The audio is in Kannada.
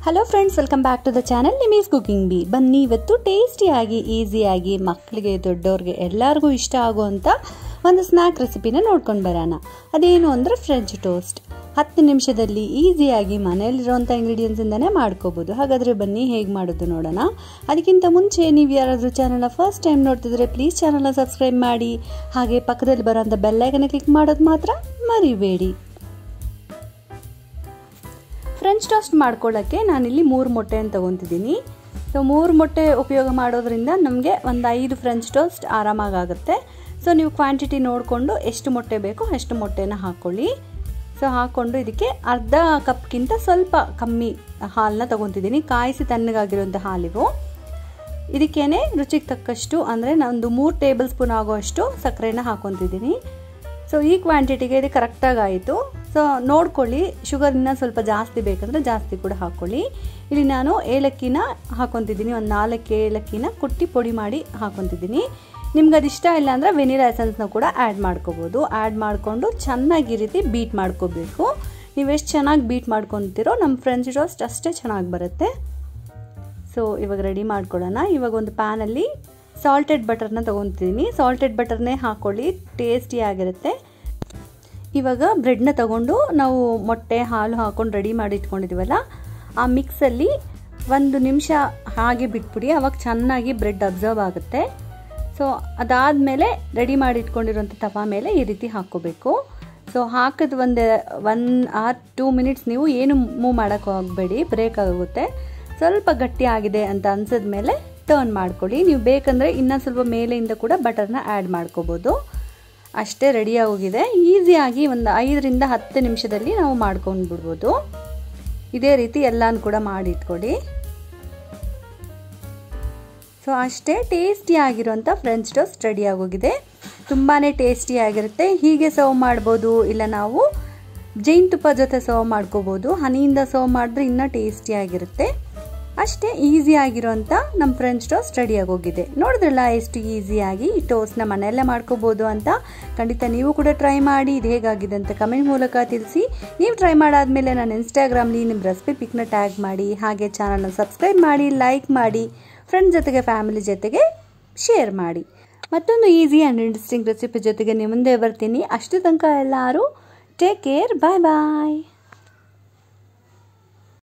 hello friends welcome back to the channel Nimi's cooking ಬಿ ಬನ್ನಿ ಇವತ್ತು ಟೇಸ್ಟಿಯಾಗಿ ಈಸಿಯಾಗಿ ಮಕ್ಕಳಿಗೆ ದೊಡ್ಡವ್ರಿಗೆ ಎಲ್ಲರಿಗೂ ಇಷ್ಟ ಆಗುವಂಥ ಒಂದು ಸ್ನ್ಯಾಕ್ ರೆಸಿಪಿನ ನೋಡ್ಕೊಂಡು ಬರೋಣ ಅದೇನು ಅಂದರೆ ಫ್ರೆಂಚ್ ಟೋಸ್ಟ್ ಹತ್ತು ನಿಮಿಷದಲ್ಲಿ ಈಸಿಯಾಗಿ ಮನೆಯಲ್ಲಿರುವಂಥ ಇಂಗ್ರೀಡಿಯೆಂಟ್ಸಿಂದನೇ ಮಾಡ್ಕೋಬೋದು ಹಾಗಾದರೆ ಬನ್ನಿ ಹೇಗೆ ಮಾಡೋದು ನೋಡೋಣ ಅದಕ್ಕಿಂತ ಮುಂಚೆ ನೀವು ಯಾರಾದರೂ ಚಾನಲ್ನ ಫಸ್ಟ್ ಟೈಮ್ ನೋಡ್ತಿದ್ರೆ ಪ್ಲೀಸ್ ಚಾನಲ್ನ ಸಬ್ಸ್ಕ್ರೈಬ್ ಮಾಡಿ ಹಾಗೆ ಪಕ್ಕದಲ್ಲಿ ಬರೋಂಥ ಬೆಲ್ಲೈಕನ್ನ ಕ್ಲಿಕ್ ಮಾಡೋದು ಮಾತ್ರ ಮರಿಬೇಡಿ ಫ್ರೆಂಚ್ ಟೋಸ್ಟ್ ಮಾಡ್ಕೊಳ್ಳೋಕ್ಕೆ ನಾನಿಲ್ಲಿ ಮೂರು ಮೊಟ್ಟೆಯನ್ನು ತೊಗೊತಿದ್ದೀನಿ ಸೊ ಮೂರು ಮೊಟ್ಟೆ ಉಪಯೋಗ ಮಾಡೋದ್ರಿಂದ ನಮಗೆ ಒಂದು ಐದು ಫ್ರೆಂಚ್ ಟೋಸ್ಟ್ ಆರಾಮಾಗುತ್ತೆ ಸೊ ನೀವು ಕ್ವಾಂಟಿಟಿ ನೋಡಿಕೊಂಡು ಎಷ್ಟು ಮೊಟ್ಟೆ ಬೇಕೋ ಅಷ್ಟು ಮೊಟ್ಟೆನ ಹಾಕ್ಕೊಳ್ಳಿ ಸೊ ಹಾಕ್ಕೊಂಡು ಇದಕ್ಕೆ ಅರ್ಧ ಕಪ್ಗಿಂತ ಸ್ವಲ್ಪ ಕಮ್ಮಿ ಹಾಲನ್ನ ತೊಗೊತಿದ್ದೀನಿ ಕಾಯಿಸಿ ತಣ್ಣಗಾಗಿರುವಂಥ ಹಾಲಿವು ಇದಕ್ಕೇನೆ ರುಚಿಗೆ ತಕ್ಕಷ್ಟು ಅಂದರೆ ನಾನೊಂದು ಮೂರು ಟೇಬಲ್ ಸ್ಪೂನ್ ಆಗುವಷ್ಟು ಸಕ್ಕರೆನ ಹಾಕೊತಿದ್ದೀನಿ ಸೊ ಈ ಕ್ವಾಂಟಿಟಿಗೆ ಇದು ಕರೆಕ್ಟಾಗಿ ಆಯಿತು ಸೊ ನೋಡ್ಕೊಳ್ಳಿ ಶುಗರ್ ಇನ್ನೂ ಸ್ವಲ್ಪ ಜಾಸ್ತಿ ಬೇಕಂದರೆ ಜಾಸ್ತಿ ಕೂಡ ಹಾಕ್ಕೊಳ್ಳಿ ಇಲ್ಲಿ ನಾನು ಏಲಕ್ಕಿನ ಹಾಕೊತಿದ್ದೀನಿ ಒಂದು ನಾಲ್ಕು ಏಲಕ್ಕಿನ ಕುಟ್ಟಿ ಪುಡಿ ಮಾಡಿ ಹಾಕೊತಿದ್ದೀನಿ ನಿಮ್ಗೆ ಅದು ಇಷ್ಟ ಇಲ್ಲ ಅಂದರೆ ವೆನಿಲಾ ಎಸೆನ್ಸ್ನ ಕೂಡ ಆ್ಯಡ್ ಮಾಡ್ಕೋಬೋದು ಆ್ಯಡ್ ಮಾಡಿಕೊಂಡು ಚೆನ್ನಾಗಿ ಈ ರೀತಿ ಬೀಟ್ ಮಾಡ್ಕೋಬೇಕು ನೀವು ಎಷ್ಟು ಚೆನ್ನಾಗಿ ಬೀಟ್ ಮಾಡ್ಕೊತೀರೋ ನಮ್ಮ ಫ್ರೆಂಚ್ ಟೋಸ್ಟ್ ಅಷ್ಟೇ ಚೆನ್ನಾಗಿ ಬರುತ್ತೆ ಸೊ ಇವಾಗ ರೆಡಿ ಮಾಡ್ಕೊಳ್ಳೋಣ ಇವಾಗ ಒಂದು ಪ್ಯಾನಲ್ಲಿ ಸಾಲ್ಟೆಡ್ ಬಟರ್ನ ತೊಗೊತಿದ್ದೀನಿ ಸಾಲ್ಟೆಡ್ ಬಟರ್ನೇ ಹಾಕ್ಕೊಳ್ಳಿ ಟೇಸ್ಟಿಯಾಗಿರುತ್ತೆ ಇವಾಗ ಬ್ರೆಡ್ನ ತಗೊಂಡು ನಾವು ಮೊಟ್ಟೆ ಹಾಲು ಹಾಕ್ಕೊಂಡು ರೆಡಿ ಮಾಡಿ ಇಟ್ಕೊಂಡಿದ್ದೀವಲ್ಲ ಆ ಮಿಕ್ಸಲ್ಲಿ ಒಂದು ನಿಮಿಷ ಹಾಗೆ ಬಿಟ್ಬಿಡಿ ಅವಾಗ ಚೆನ್ನಾಗಿ ಬ್ರೆಡ್ ಅಬ್ಸರ್ವ್ ಆಗುತ್ತೆ ಸೊ ಅದಾದಮೇಲೆ ರೆಡಿ ಮಾಡಿ ಇಟ್ಕೊಂಡಿರೋಂಥ ತವಾ ಮೇಲೆ ಈ ರೀತಿ ಹಾಕ್ಕೋಬೇಕು ಸೊ ಹಾಕಿದ ಒಂದು ಒನ್ ಆರ್ ಟೂ ಮಿನಿಟ್ಸ್ ನೀವು ಏನು ಮೂವ್ ಮಾಡೋಕ್ಕೆ ಹೋಗಬೇಡಿ ಬ್ರೇಕ್ ಆಗುತ್ತೆ ಸ್ವಲ್ಪ ಗಟ್ಟಿ ಆಗಿದೆ ಅಂತ ಅನ್ಸಿದ ಮೇಲೆ ಟರ್ನ್ ಮಾಡ್ಕೊಳ್ಳಿ ನೀವು ಬೇಕಂದರೆ ಇನ್ನೂ ಸ್ವಲ್ಪ ಮೇಲೆಯಿಂದ ಕೂಡ ಬಟರ್ನ ಆ್ಯಡ್ ಮಾಡ್ಕೋಬೋದು ಅಷ್ಟೇ ರೆಡಿ ಆಗೋಗಿದೆ ಈಸಿಯಾಗಿ ಒಂದು ಐದರಿಂದ ಹತ್ತು ನಿಮಿಷದಲ್ಲಿ ನಾವು ಮಾಡ್ಕೊಂಡು ಬಿಡ್ಬೋದು ಇದೇ ರೀತಿ ಎಲ್ಲನೂ ಕೂಡ ಮಾಡಿ ಇಟ್ಕೊಡಿ ಸೊ ಅಷ್ಟೇ ಟೇಸ್ಟಿಯಾಗಿರೋಂಥ ಫ್ರೆಂಚ್ ಟೋಸ್ಟ್ ರೆಡಿ ಆಗೋಗಿದೆ ತುಂಬಾ ಟೇಸ್ಟಿಯಾಗಿರುತ್ತೆ ಹೀಗೆ ಸರ್ವ್ ಮಾಡ್ಬೋದು ಇಲ್ಲ ನಾವು ಜೇನುತುಪ್ಪ ಜೊತೆ ಸರ್ವ್ ಮಾಡ್ಕೋಬೋದು ಹನಿಯಿಂದ ಸರ್ವ್ ಮಾಡಿದ್ರೆ ಇನ್ನೂ ಟೇಸ್ಟಿಯಾಗಿರುತ್ತೆ ಅಷ್ಟೇ ಈಸಿಯಾಗಿರೋಂಥ ನಮ್ಮ ಫ್ರೆಂಚ್ ಟೋಸ್ಟ್ ರೆಡಿಯಾಗಿ ಹೋಗಿದೆ ನೋಡಿದ್ರಲ್ಲ ಎಷ್ಟು ಈಸಿಯಾಗಿ ಈ ಟೋಸ್ಟ್ನ ಮನೆಯಲ್ಲೇ ಮಾಡ್ಕೋಬೋದು ಅಂತ ಖಂಡಿತ ನೀವು ಕೂಡ ಟ್ರೈ ಮಾಡಿ ಇದು ಹೇಗಾಗಿದೆ ಅಂತ ಕಮೆಂಟ್ ಮೂಲಕ ತಿಳಿಸಿ ನೀವು ಟ್ರೈ ಮಾಡಾದಮೇಲೆ ನಾನು ಇನ್ಸ್ಟಾಗ್ರಾಮ್ಲಿ ನಿಮ್ಮ ರೆಸಿಪಿ ಪಿಕ್ನ ಟ್ಯಾಗ್ ಮಾಡಿ ಹಾಗೆ ಚಾನಲ್ನ ಸಬ್ಸ್ಕ್ರೈಬ್ ಮಾಡಿ ಲೈಕ್ ಮಾಡಿ ಫ್ರೆಂಡ್ಸ್ ಜೊತೆಗೆ ಫ್ಯಾಮಿಲಿ ಜೊತೆಗೆ ಶೇರ್ ಮಾಡಿ ಮತ್ತೊಂದು ಈಸಿ ಆ್ಯಂಡ್ ಇಂಟ್ರೆಸ್ಟಿಂಗ್ ರೆಸಿಪಿ ಜೊತೆಗೆ ನಿಮ್ಮ ಮುಂದೆ ಬರ್ತೀನಿ ಅಷ್ಟು ತನಕ ಎಲ್ಲರೂ ಟೇಕ್ ಕೇರ್ ಬಾಯ್ ಬಾಯ್